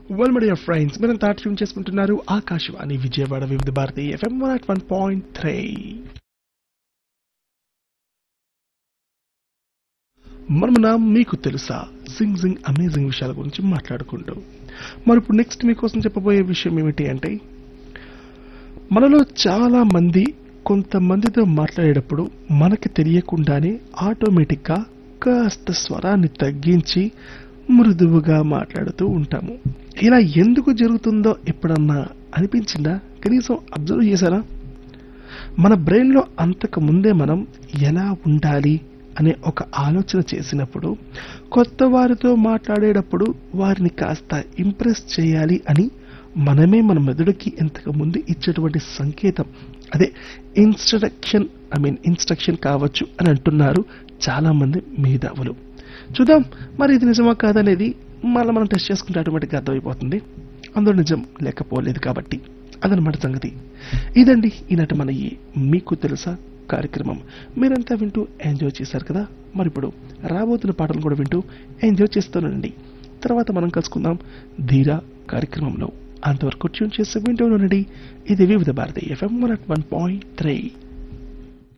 well my dear friends మీరంతా tune చేసుకుంటున్నారు Akashvani Vijayawada Vividh Bharati FM one at one point three మనమున మీకు తెలుసా సింగ్ సింగ్ అమేజింగ్ విషయాల గురించి మాట్లాడుకుంటూ మరి ఇప్పుడు నెక్స్ట్ మీకోసం చెప్పబోయే విషయం ఏమిటి అంటే మనలో చాలా మంది కొంతమందితో మాట్లాడేటప్పుడు మనకి తెలియకుండానే ఆటోమేటిక్గా కాస్త స్వరాన్ని తగ్గించి మృదువుగా మాట్లాడుతూ ఉంటాము ఇలా ఎందుకు జరుగుతుందో ఎప్పుడన్నా అనిపించిందా కనీసం అబ్జర్వ్ చేశారా మన బ్రెయిన్లో అంతకు ముందే మనం ఎలా ఉండాలి అనే ఒక ఆలోచన చేసినప్పుడు కొత్త వారితో మాట్లాడేటప్పుడు వారిని కాస్త ఇంప్రెస్ చేయాలి అని మనమే మన మెదడుకి ఇంతకు ముందు ఇచ్చేటువంటి సంకేతం అదే ఇన్స్ట్రక్షన్ ఐ మీన్ ఇన్స్ట్రక్షన్ కావచ్చు అని అంటున్నారు చాలా మంది మేధావులు చూద్దాం మరి ఇది నిజమా కాదనేది మళ్ళీ మనం టెస్ట్ చేసుకుంటే ఆటోమేటిక్గా అర్థమైపోతుంది అందులో నిజం లేకపోలేదు కాబట్టి అదనమాట సంగతి ఇదండి ఈనాటి మన ఈ మీకు తెలుసా కార్యక్రమం మీరంతా వింటూ ఎంజాయ్ చేశారు కదా మరి ఇప్పుడు రాబోతున్న పాటలు కూడా వింటూ ఎంజాయ్ చేస్తానండి తర్వాత మనం కలుసుకుందాం ధీరా కార్యక్రమంలో అంతవరకు ట్యూన్ చేసి వింటూ ఉండండి ఇది Vividh Bharati FM one point three